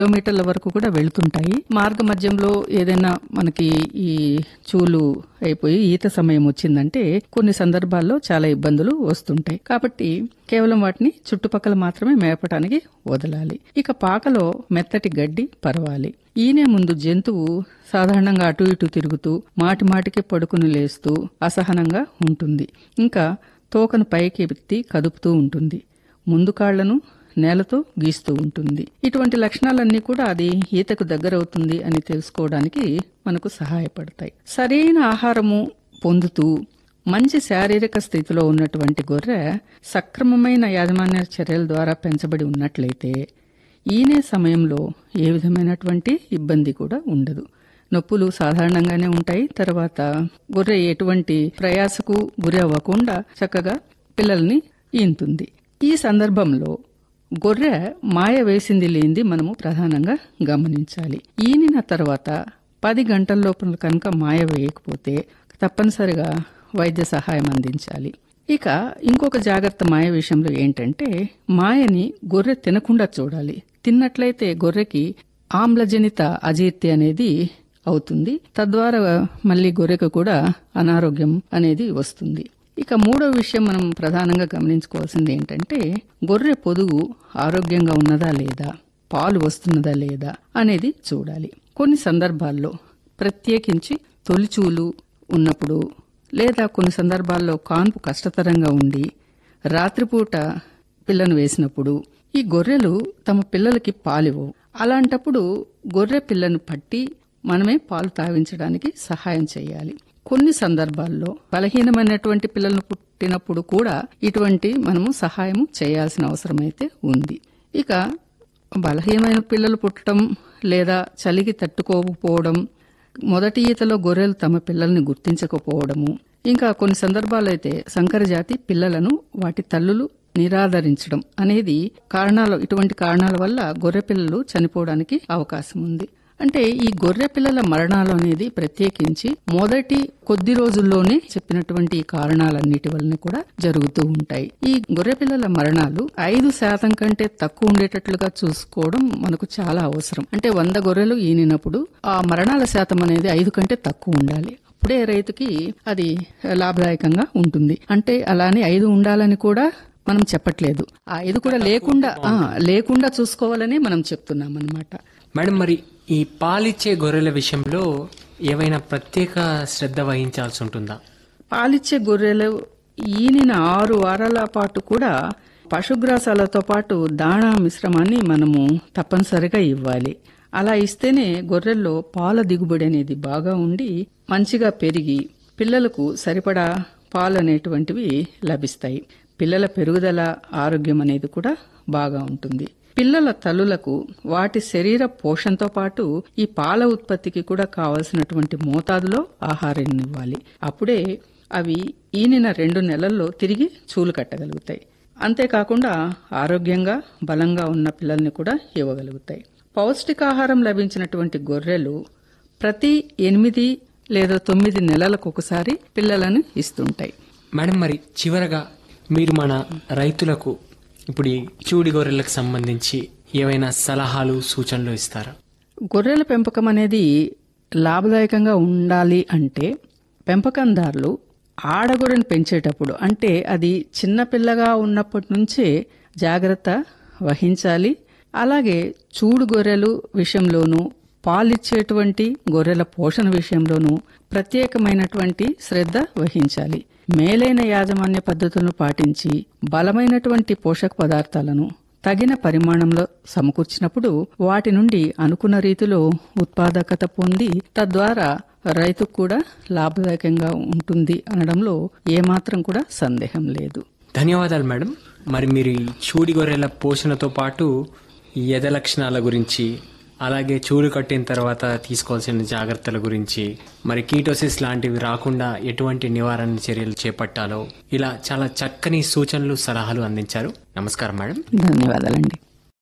కిలోమీటర్ల వరకు కూడా వెళుతుంటాయి మార్గ మధ్యంలో ఏదైనా మనకి ఈ చూలు అయిపోయి ఈత సమయం వచ్చిందంటే కొన్ని సందర్భాల్లో చాలా ఇబ్బందులు వస్తుంటాయి కాబట్టి కేవలం వాటిని చుట్టుపక్కల మాత్రమే మేపటానికి వదలాలి ఇక పాకలో మెత్తటి గడ్డి పరవాలి ఈనే ముందు జంతువు సాధారణంగా అటు ఇటు తిరుగుతూ మాటి మాటికి పడుకుని లేస్తూ అసహనంగా ఉంటుంది ఇంకా తోకను పైకి ఎత్తి కదుపుతూ ఉంటుంది ముందు కాళ్లను నేలతో గీస్తూ ఉంటుంది ఇటువంటి లక్షణాలన్నీ కూడా అది ఈతకు దగ్గరవుతుంది అని తెలుసుకోవడానికి మనకు సహాయపడతాయి సరైన ఆహారము పొందుతూ మంచి శారీరక స్థితిలో ఉన్నటువంటి గొర్రె సక్రమమైన యాజమాన్య చర్యల ద్వారా పెంచబడి ఉన్నట్లయితే ఈనే సమయంలో ఏ విధమైనటువంటి ఇబ్బంది కూడా ఉండదు నొప్పులు సాధారణంగానే ఉంటాయి తర్వాత గొర్రె ఎటువంటి ప్రయాసకు గురి అవ్వకుండా చక్కగా పిల్లల్ని ఈనుతుంది ఈ సందర్భంలో గొర్రె మాయ వేసింది లేనిది మనము ప్రధానంగా గమనించాలి ఈనిన తర్వాత పది గంటల లోపల కనుక మాయ వేయకపోతే తప్పనిసరిగా వైద్య సహాయం అందించాలి ఇక ఇంకొక జాగ్రత్త మాయ విషయంలో ఏంటంటే మాయని గొర్రె తినకుండా చూడాలి తిన్నట్లయితే గొర్రెకి ఆమ్లజనిత అజీర్తి అనేది అవుతుంది తద్వారా మళ్ళీ గొర్రెకు కూడా అనారోగ్యం అనేది వస్తుంది ఇక మూడో విషయం మనం ప్రధానంగా గమనించుకోవాల్సింది ఏంటంటే గొర్రె పొదుగు ఆరోగ్యంగా ఉన్నదా లేదా పాలు వస్తున్నదా లేదా అనేది చూడాలి కొన్ని సందర్భాల్లో ప్రత్యేకించి తొలిచూలు ఉన్నప్పుడు లేదా కొన్ని సందర్భాల్లో కాన్పు కష్టతరంగా ఉండి రాత్రిపూట పిల్లను వేసినప్పుడు ఈ గొర్రెలు తమ పిల్లలకి పాలివ్వవు అలాంటప్పుడు గొర్రె పిల్లను పట్టి మనమే పాలు తావించడానికి సహాయం చేయాలి కొన్ని సందర్భాల్లో బలహీనమైనటువంటి పిల్లలను పుట్టినప్పుడు కూడా ఇటువంటి మనము సహాయం చేయాల్సిన అవసరం అయితే ఉంది ఇక బలహీనమైన పిల్లలు పుట్టడం లేదా చలికి తట్టుకోకపోవడం మొదటి ఈతలో గొర్రెలు తమ పిల్లల్ని గుర్తించకపోవడము ఇంకా కొన్ని సందర్భాల్లో అయితే సంకరజాతి పిల్లలను వాటి తల్లులు నిరాదరించడం అనేది కారణాలు ఇటువంటి కారణాల వల్ల గొర్రె పిల్లలు చనిపోవడానికి అవకాశం ఉంది అంటే ఈ గొర్రె పిల్లల మరణాలు అనేది ప్రత్యేకించి మొదటి కొద్ది రోజుల్లోనే చెప్పినటువంటి ఈ కారణాలన్నిటి వలన కూడా జరుగుతూ ఉంటాయి ఈ గొర్రె పిల్లల మరణాలు ఐదు శాతం కంటే తక్కువ ఉండేటట్లుగా చూసుకోవడం మనకు చాలా అవసరం అంటే వంద గొర్రెలు ఈనినప్పుడు ఆ మరణాల శాతం అనేది ఐదు కంటే తక్కువ ఉండాలి అప్పుడే రైతుకి అది లాభదాయకంగా ఉంటుంది అంటే అలానే ఐదు ఉండాలని కూడా మనం చెప్పట్లేదు ఆ ఐదు కూడా లేకుండా ఆ, లేకుండా చూసుకోవాలని మనం చెప్తున్నాం అనమాట మేడం మరి ఈ పాలిచ్చే గొర్రెల విషయంలో ఏవైనా ప్రత్యేక శ్రద్ధ వహించాల్సి ఉంటుందా పాలిచ్చే గొర్రెలు ఈనిన ఆరు వారాల పాటు కూడా పశుగ్రాసాలతో పాటు దాణా మిశ్రమాన్ని మనము తప్పనిసరిగా ఇవ్వాలి అలా ఇస్తేనే గొర్రెల్లో పాల దిగుబడి అనేది బాగా ఉండి మంచిగా పెరిగి పిల్లలకు సరిపడా పాలు అనేటువంటివి లభిస్తాయి పిల్లల పెరుగుదల ఆరోగ్యం అనేది కూడా బాగా ఉంటుంది పిల్లల తల్లులకు వాటి శరీర పోషణతో పాటు ఈ పాల ఉత్పత్తికి కూడా కావలసినటువంటి మోతాదులో ఆహారాన్ని ఇవ్వాలి అప్పుడే అవి ఈనిన రెండు నెలల్లో తిరిగి చూలు కట్టగలుగుతాయి అంతేకాకుండా ఆరోగ్యంగా బలంగా ఉన్న పిల్లల్ని కూడా ఇవ్వగలుగుతాయి పౌష్టికాహారం లభించినటువంటి గొర్రెలు ప్రతి ఎనిమిది లేదా తొమ్మిది నెలలకు ఒకసారి పిల్లలను ఇస్తుంటాయి మేడం మరి చివరగా మీరు మన రైతులకు ఇప్పుడు ఈ చూడి గొర్రెలకు సంబంధించి ఏవైనా సలహాలు సూచనలు ఇస్తారా గొర్రెల పెంపకం అనేది లాభదాయకంగా ఉండాలి అంటే పెంపకందారులు ఆడగొర్రెను పెంచేటప్పుడు అంటే అది చిన్నపిల్లగా ఉన్నప్పటి నుంచే జాగ్రత్త వహించాలి అలాగే చూడు గొర్రెలు విషయంలోనూ పాలిచ్చేటువంటి గొర్రెల పోషణ విషయంలోనూ ప్రత్యేకమైనటువంటి శ్రద్ధ వహించాలి మేలైన యాజమాన్య పద్ధతులను పాటించి బలమైనటువంటి పోషక పదార్థాలను తగిన పరిమాణంలో సమకూర్చినప్పుడు వాటి నుండి అనుకున్న రీతిలో ఉత్పాదకత పొంది తద్వారా రైతుకు కూడా లాభదాయకంగా ఉంటుంది అనడంలో ఏమాత్రం కూడా సందేహం లేదు ధన్యవాదాలు మేడం మరి మీరు ఈ చూడి గొర్రెల పోషణతో పాటు ఈ ఎద లక్షణాల గురించి అలాగే చూడు కట్టిన తర్వాత తీసుకోవాల్సిన జాగ్రత్తల గురించి మరి కీటోసిస్ లాంటివి రాకుండా ఎటువంటి నివారణ చర్యలు చేపట్టాలో ఇలా చాలా చక్కని సూచనలు సలహాలు అందించారు నమస్కారం మేడం ధన్యవాదాలండి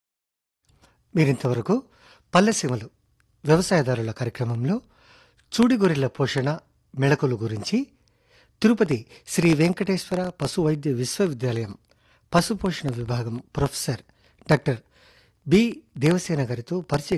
మీరింతవరకు పల్లెసీమలు వ్యవసాయదారుల కార్యక్రమంలో చూడిగొర్రెల పోషణ మెళకుల గురించి తిరుపతి శ్రీ వెంకటేశ్వర పశు వైద్య విశ్వవిద్యాలయం పశు పోషణ విభాగం ప్రొఫెసర్ డాక్టర్ బి దేవసేన గారితో పరిచయ